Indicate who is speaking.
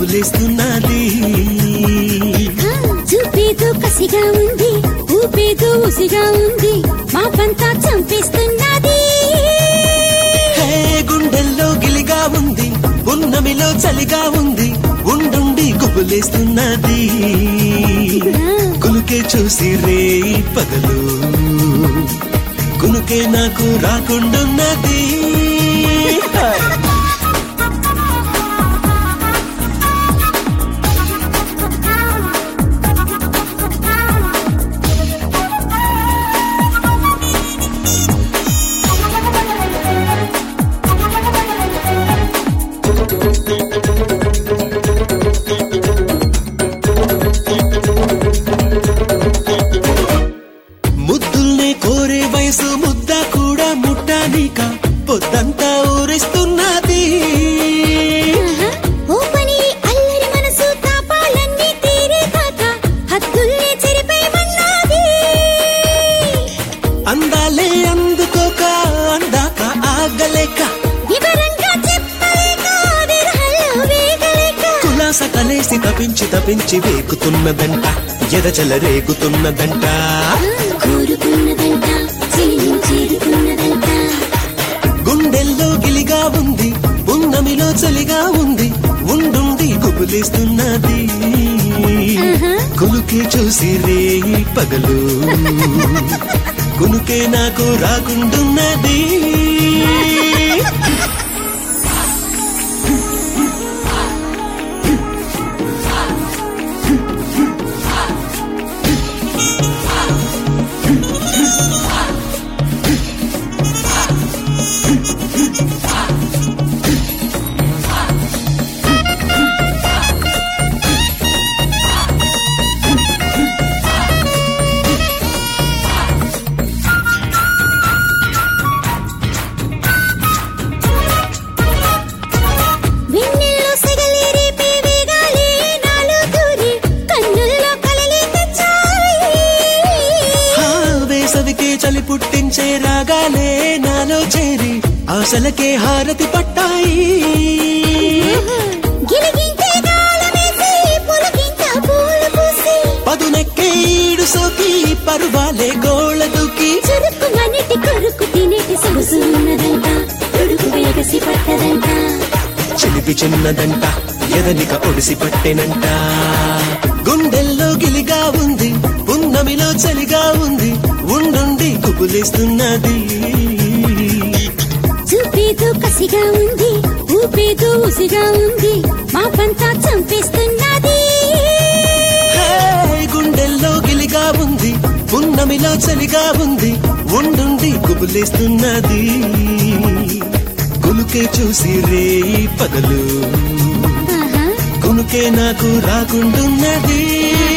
Speaker 1: గుబులేస్తున్నది
Speaker 2: చూపేదో కసిగా ఉంది ఊపేదో ఉసిగా ఉంది మా పంతా చంపేస్తున్నది
Speaker 1: హే గుండెల్లో గిలిగా ఉంది ఉన్నమిలో చలిగా ఉంది ఉండుండి గుబులేస్తున్నది కులుకే చూసి రే పగలు కునుకే నాకు రాకుండున్నది ముద్దుల్నే కోరే వయసు ముద్ద కూడా ముట్టానిక పొద్దంతా ఊరిస్తున్నది
Speaker 2: ఓ పని అల్లరి మనసు తాపాలన్నీ తీరే కాక హద్దుల్ని చెరిపేయమన్నది
Speaker 1: అందాలే అందుకోక అందాక ఆగలేక
Speaker 2: వివరంగా చెప్పలేక విరహంలో వేగలేక
Speaker 1: కులాస కలేసి తపించి తపించి వేకుతున్నదంట ఎదచల రేగుతున్నదంట
Speaker 2: కోరుకున్నదంట చెలిని చేరుకున్నదంట
Speaker 1: గుండెల్లో గిలిగా ఉంది ఉన్నమిలో చలిగా ఉంది ఉండుండి గుబులేస్తున్నది కులుకే చూసి రే పగలు కునుకే నాకు రాకుండున్నది
Speaker 2: వెన్నెల్లో సెగలి రేపే వేగాలే నాలో దూరి కన్నుల్లో కలలే తెచ్చాయి
Speaker 1: హా, వేసవికే చలి పుట్టించే రాగాలే నాలో చేరి ఆశలకే హారతి పట్టాయి
Speaker 2: గిలిగింతే గాలమేసి పులకింత పూలు పూసి
Speaker 1: పదునెక్కే ఈడు సోకి పరువాలే గోళ దూకి
Speaker 2: చురుకు మనిటి కొరుకు తినేటి సొగసు ఉన్నదంట తొడుకు వేగసి పట్టదంట
Speaker 1: చిలిపి చిన్నదంట ఎదనిక ఒడిసి పట్టెనంట గుండెల్లో గిలిగా ఉంది ఉన్నమిలో చలిగా ఉంది ఉండుండి గుబులేస్తున్నది
Speaker 2: చూపేదో కసిగా ఉంది ఊపేదో ఉసిగా ఉంది మా పంతా చంపేస్తున్నది
Speaker 1: హే, గుండెల్లో గిలిగా ఉంది ఉన్నమిలో చలిగా ఉంది ఉండుండి గుబులేస్తున్నది కులుకే చూసి రే పగలు
Speaker 2: ఆహా
Speaker 1: కునుకే నాకు రాకుండున్నది